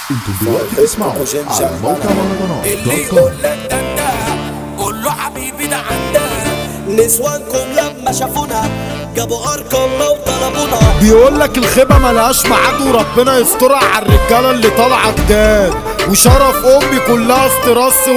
انتوا دلوقتي بتسمعوا على موقع مهرجانات اللي دوت كوم يقول لك ده انتهى قول له حبيبي ده عندها نسوانكم لما شافونا جابوا ارقامنا وطلبونا بيقول لك الخيبه ملهاش ميعاد وربنا يسترها على الرجاله اللي طالعه جداد وشرف امي كلها استرس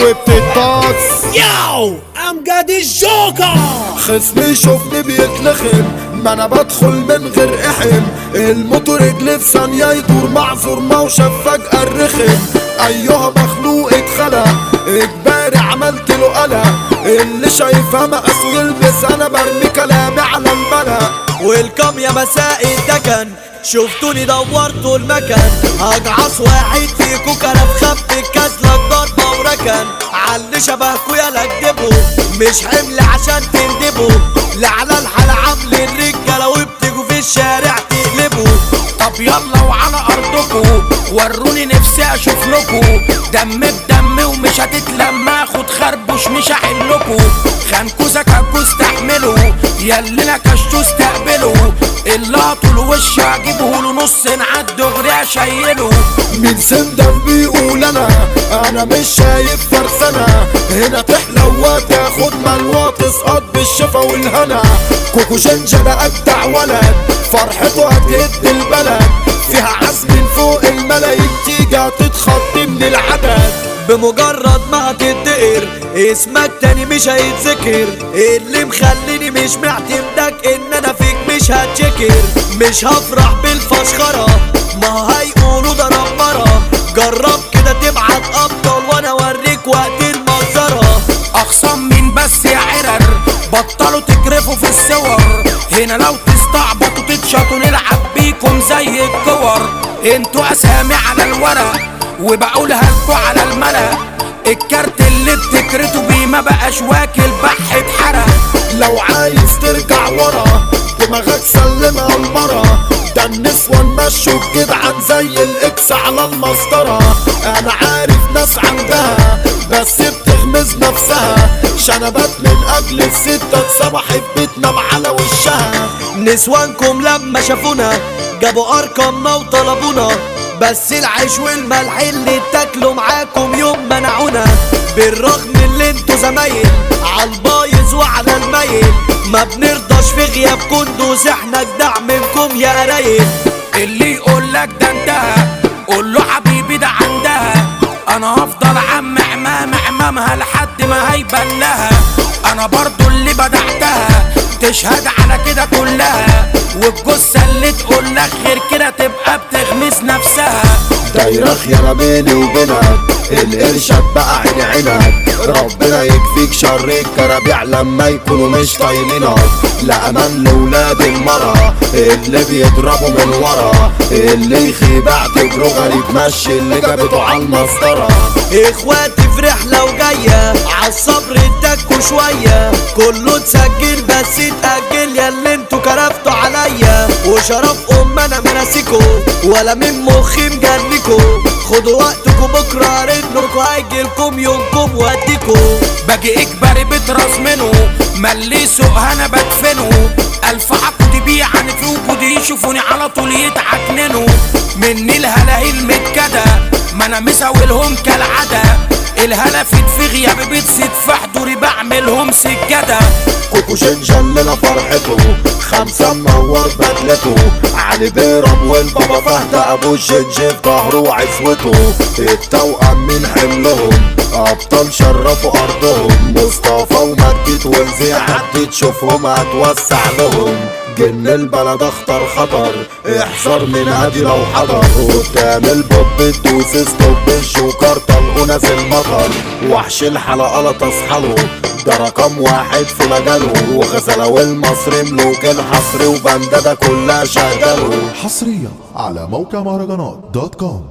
وبتتطاس ياو امجد الجوكر خصمي يشوفني بيتلخم ما انا بدخل من غير احم الموتور رجلي في ثانيه يدور معذور ما وشاف فجاه الرخم ايها مخلوق اتخلق اجباري عملت له قلق اللي شايفها مقاسه يلبس انا برمي كلامي على الملأ ويلكم يا مساء الدكن شفتوني دورتوا المكان هجعص واحد فيكو كلام خف كازلك ضربة وركن علي شبهكو يا اكدبوا مش حمل عشان تندبوا لعلى الحال عامل الرجالة وبتجوا في الشارع تقلبوا طب يلا وعلى ارضكم وروني نفسي اشوف لكم دم بدم ومش هتتلم اخد خربوش مش هحلكوا خانكوا زكاكوا استحملوا ياللي نكشتوا استقبلوا اللي هطول وش هجيبه له نص نعد دغري اشيله مين سندم بيقول انا انا مش شايف فرسنة هنا تحلى وتاخد ملوى تسقط بالشفا والهنا كوكو شنجة ده اجدع ولد فرحته هتهد البلد فيها عزم من فوق الملايين تيجي هتتخطي من العدد بمجرد ما هتتدقر اسمك تاني مش هيتذكر اللي مخليني مش معتمدك ان انا فيك مش هتشكر مش هفرح بالفشخرة ما هيقولوا ده رمرة جرب كده تبعت ابطال وانا اوريك وقت المنظرة اخصم مين بس يا عرر بطلوا تكرفوا في الصور هنا لو تستعبطوا تتشطوا نلعب بيكم زي الكور انتوا اسامي على الورق وبقولها لكوا على الملا الكارت اللي بتكرتوا بيه ما بقاش واكل بح اتحرق لو عايز ترجع ورا دماغك سلمها المرة ده النسوان مشوا الجدعان زي الاكس على المسطرة انا عارف ناس عندها بس بتغمز نفسها شنبات من اجل الستة اتسبحت بتنام على وشها نسوانكم لما شافونا جابوا ارقامنا وطلبونا بس العيش والملح اللي اتاكلوا معاكم يوم منعونا بالرغم اللي انتوا زمايل عالبايظ وعلى الميل ما بنرضاش في غياب كندوز احنا جدع منكم يا قرايب اللي يقول لك ده انتهى قول له حبيبي ده عندها انا هفضل عم عمام عمامها لحد ما هيبان لها انا برضو اللي بدعتها تشهد على كده كلها والجثة اللي تقول لك غير كده تبقى بتغمس نفسها دايرة خيانة بيني وبينك القرشك بقى عين عينك ربنا يكفيك شر الكرابيع لما يكونوا مش طايلينك لا امان لولاد المرة اللي بيضربوا من ورا اللي يخيب اعتبره غريب مشي اللي جابته على المسطرة اخواتي في رحلة وجاية عالصبر اداكوا شوية كله اتسجل بس اتأجل يا اللي انتوا كرفتوا عليا وشرف ام انا مناسكوا ولا من مخي مجنكوا خدوا وقتكوا بكرة ارنكوا هيجيلكم يومكم واديكوا باجي اجباري بتراس منه ملي سوقها انا بدفنه الف عقد بيه عن في وجودي يشوفوني على طول يتعكننوا مني الهلاهيل متكدة ما انا مساويلهم كالعادة الهلفت في غيابي بتزيد في حضوري بعملهم سجادة كوكو شنشن لنا فرحته خمسة منور بدلته علي بيرم والبابا فهد ابو الجنج في ظهره وعزوته التوأم من حملهم ابطال شرفوا ارضهم مصطفى ومجد ونزي عدي تشوفهم هتوسع لهم جن البلد اخطر خطر احذر من هادي لو حضر قدام البوب تدوس ستوب الجوكر طلقوا نازل مطر وحش الحلقة لا تصحله ده رقم واحد في مجاله وغزلة والمصري ملوك الحصر وبندة ده كلها شغاله حصريا على موقع مهرجانات دوت كوم